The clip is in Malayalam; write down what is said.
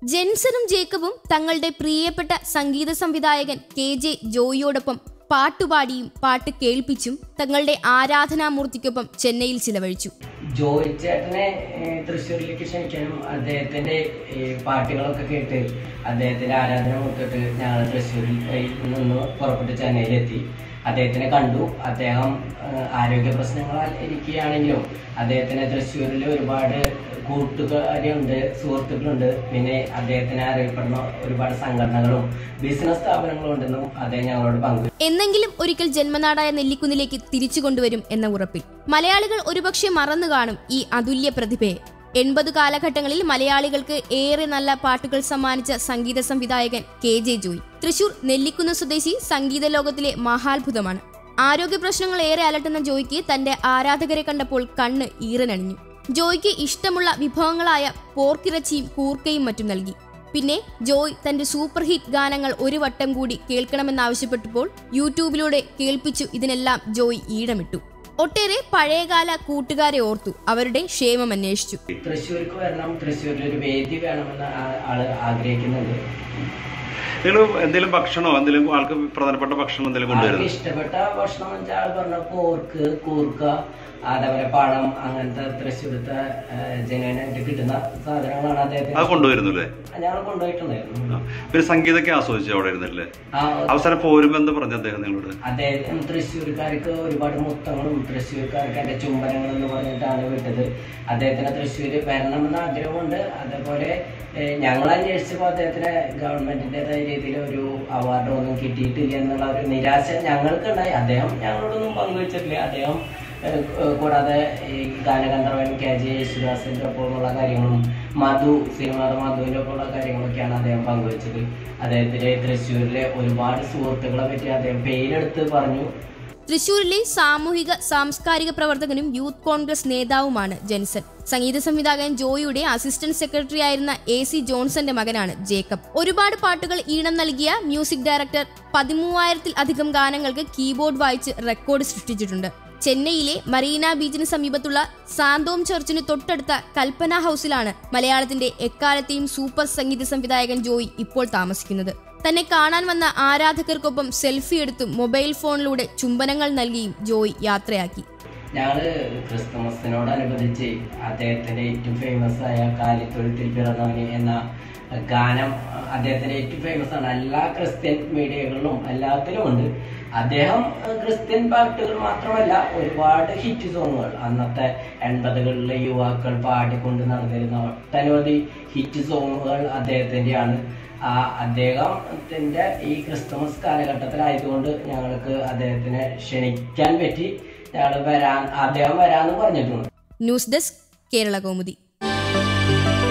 ജെൻസനും ജേക്കബും തങ്ങളുടെ പ്രിയപ്പെട്ട സംഗീത സംവിധായകൻ കെ ജെ ജോയിയോടൊപ്പം പാട്ടുപാടിയും പാട്ട് കേൾപ്പിച്ചും തങ്ങളുടെ ആരാധനാമൂർത്തിക്കൊപ്പം ചെന്നൈയിൽ ചിലവഴിച്ചു ജോയ് ചേട്ടനെ ഏഹ്, തൃശ്ശൂരിലേക്ക് ക്ഷണിക്കാനും അദ്ദേഹത്തിന്റെ ഏഹ്, പാട്ടുകളൊക്കെ കേട്ട് അദ്ദേഹത്തിന്റെ ആരാധന കൊടുത്തിട്ട് ഞങ്ങൾ തൃശ്ശൂരിൽ പോയി നിന്ന് പുറപ്പെട്ട് ചെന്നൈയിലെത്തി അദ്ദേഹത്തിനെ കണ്ടു അദ്ദേഹം ഏഹ്, ആരോഗ്യ പ്രശ്നങ്ങളാൽ ഇരിക്കുകയാണെങ്കിലും അദ്ദേഹത്തിന് തൃശ്ശൂരിൽ ഒരുപാട് കൂട്ടുകാരുണ്ട് സുഹൃത്തുക്കളുണ്ട് പിന്നെ അദ്ദേഹത്തിന് അറിയപ്പെടുന്ന ഒരുപാട് സംഘടനകളും ബിസിനസ് സ്ഥാപനങ്ങളും ഉണ്ടെന്നും അദ്ദേഹം ഞങ്ങളോട് പങ്കു എന്നെങ്കിലും ഒരിക്കൽ ജന്മനാടായ നെല്ലിക്കുന്നിലേക്ക് തിരിച്ചു കൊണ്ടുവരും എന്ന ഉറപ്പിൽ മലയാളികൾ ഒരുപക്ഷെ മറന്നു കാണും ഈ അതുല്യ പ്രതിഭയെ എൺപത് കാലഘട്ടങ്ങളിൽ മലയാളികൾക്ക് ഏറെ നല്ല പാട്ടുകൾ സമ്മാനിച്ച സംഗീത സംവിധായകൻ കെ ജെ ജോയി തൃശൂർ നെല്ലിക്കുന്ന് സ്വദേശി സംഗീത ലോകത്തിലെ മഹാത്ഭുതമാണ് ആരോഗ്യ പ്രശ്നങ്ങൾ ഏറെ അലട്ടുന്ന ജോയ്ക്ക് തന്റെ ആരാധകരെ കണ്ടപ്പോൾ കണ്ണ് ഈറനണിഞ്ഞു ജോയ്ക്ക് ഇഷ്ടമുള്ള വിഭവങ്ങളായ പോർക്കിറച്ചിയും കൂർക്കയും മറ്റും നൽകി പിന്നെ ജോയ് തന്റെ സൂപ്പർ ഹിറ്റ് ഗാനങ്ങൾ ഒരു വട്ടം കൂടി കേൾക്കണമെന്നാവശ്യപ്പെട്ടപ്പോൾ യൂട്യൂബിലൂടെ കേൾപ്പിച്ചു ഇതിനെല്ലാം ജോയ് ഈടമിട്ടു ഒട്ടേറെ പഴയകാല കൂട്ടുകാരെ ഓർത്തു അവരുടെ ക്ഷേമം അന്വേഷിച്ചു തൃശ്ശൂർക്ക് വരണം തൃശ്ശൂരിൽ ഒരു വേദി വേണമെന്ന് ആ- ആള് ആഗ്രഹിക്കുന്നുണ്ട് നിങ്ങൾ എന്തെങ്കിലും ഭക്ഷണമോ എന്തെങ്കിലും ആൾക്ക് പ്രധാനപ്പെട്ട ഭക്ഷണം എന്തെങ്കിലും ആൾക്ക് കൊണ്ടുവരുന്നത് ഇഷ്ടപ്പെട്ട ഭക്ഷണം എന്ന് വെച്ചാൽ ആൾ പറഞ്ഞ പോർക്ക് കൂർക്ക അതേപോലെ പഴം അങ്ങനത്തെ തൃശ്ശൂരത്തെ ജനുവനായിട്ട് കിട്ടുന്ന സാധനങ്ങളാണ് അത് അദ്ദേഹത്തിന് കൊണ്ടുവരുന്നു അല്ലേ ഞങ്ങൾ കൊണ്ടുപോയിട്ടുണ്ടായിരുന്നു ആ. പിന്നെ സംഗീതമൊക്കെ ആസ്വദിച്ചു അവിടെ ഇരുന്നല്ലേ ആ അവസാനം പോരുമ്പോ എന്ത് പറഞ്ഞു അദ്ദേഹം നിങ്ങളോട് അദ്ദേഹം തൃശ്ശൂർക്കാർക്ക് ഒരുപാട് മുത്തങ്ങളും തൃശ്ശൂർക്കാർക്ക് എന്റെ ചുംബനങ്ങൾ എന്ന് പറഞ്ഞിട്ടാണ് വിട്ടത് അദ്ദേഹത്തിന് തൃശ്ശൂര് വരണമെന്ന് ആഗ്രഹമുണ്ട് അതേപോലെ ഏഹ്, ഞങ്ങൾ അന്വേഷിച്ചപ്പോൾ അദ്ദേഹത്തിന് ഗവൺമെന്റിന്റേതായ രീതിയിൽ ഒരു അവാർഡ് ഒന്നും കിട്ടിയിട്ടില്ല എന്നുള്ള ഒരു നിരാശ ഞങ്ങൾക്കുണ്ടായി അദ്ദേഹം ഞങ്ങളോടൊന്നും പങ്കുവച്ചിട്ടില്ല അദ്ദേഹം ഏഹ്, ഏഹ്, കൂടാതെ ഈ ഗാനഗന്ധർവൻ കെ ജെ യേശുദാസിന്റെ ഒപ്പമുള്ള കാര്യങ്ങളും മധു സിനിമ മധുവിന്റെ ഒപ്പമുള്ള കാര്യങ്ങളൊക്കെയാണ് അദ്ദേഹം പങ്കുവച്ചത് അദ്ദേഹത്തിന്റെ തൃശ്ശൂരിലെ ഒരുപാട് സുഹൃത്തുക്കളെ പറ്റി അദ്ദേഹം പേരെടുത്ത് പറഞ്ഞു തൃശൂരിലെ സാമൂഹിക സാംസ്കാരിക പ്രവർത്തകനും യൂത്ത് കോൺഗ്രസ് നേതാവുമാണ് ജെൻസൺ സംഗീത സംവിധായകൻ ജോയിയുടെ അസിസ്റ്റന്റ് സെക്രട്ടറി ആയിരുന്ന എ സി ജോൺസന്റെ മകനാണ് ജേക്കബ് ഒരുപാട് പാട്ടുകൾ ഈണം നൽകിയ മ്യൂസിക് ഡയറക്ടർ പതിമൂവായിരത്തിൽ അധികം ഗാനങ്ങൾക്ക് കീബോർഡ് വായിച്ച് റെക്കോർഡ് സൃഷ്ടിച്ചിട്ടുണ്ട് ചെന്നൈയിലെ മറീന ബീച്ചിന് സമീപത്തുള്ള സാന്തോം ചർച്ചിന് തൊട്ടടുത്ത കൽപ്പന ഹൗസിലാണ് മലയാളത്തിന്റെ എക്കാലത്തെയും സൂപ്പർ സംഗീത സംവിധായകൻ ജോയി ഇപ്പോൾ താമസിക്കുന്നത് തന്നെ കാണാൻ വന്ന ആരാധകർക്കൊപ്പം സെൽഫി എടുത്തും മൊബൈൽ ഫോണിലൂടെ ചുംബനങ്ങൾ നൽകിയും ജോയ് യാത്രയാക്കി ഞങ്ങള് ക്രിസ്തുമസിനോടനുബന്ധിച്ച് അദ്ദേഹത്തിന്റെ ഏറ്റവും ഫേമസ് ആയ കാലിത്തൊഴുത്തിൽ പിറന്നവന് എന്ന ഗാനം അദ്ദേഹത്തിന്റെ ഏറ്റവും ഫേമസ് ആണ് എല്ലാ ക്രിസ്ത്യൻ മീഡിയകളിലും എല്ലാത്തിലും ഉണ്ട് അദ്ദേഹം ഏഹ്, ക്രിസ്ത്യൻ പാട്ടുകൾ മാത്രമല്ല ഒരുപാട് ഹിറ്റ് സോങ്ങുകൾ അന്നത്തെ എൺപതുകളിലെ യുവാക്കൾ പാടിക്കൊണ്ട് നടന്നിരുന്ന ഒട്ടനവധി ഹിറ്റ് സോങ്ങുകൾ അദ്ദേഹത്തിന്റെയാണ് ആ അദ്ദേഹത്തിന്റെ ഈ ക്രിസ്തുമസ് കാലഘട്ടത്തിലായതുകൊണ്ട് ഞങ്ങൾക്ക് അദ്ദേഹത്തിനെ ക്ഷണിക്കാൻ പറ്റി ഞങ്ങൾ വരാൻ അദ്ദേഹം വരാന്ന് പറഞ്ഞിട്ടുണ്ട് ന്യൂസ് ഡെസ്ക് കേരള കൗമുദി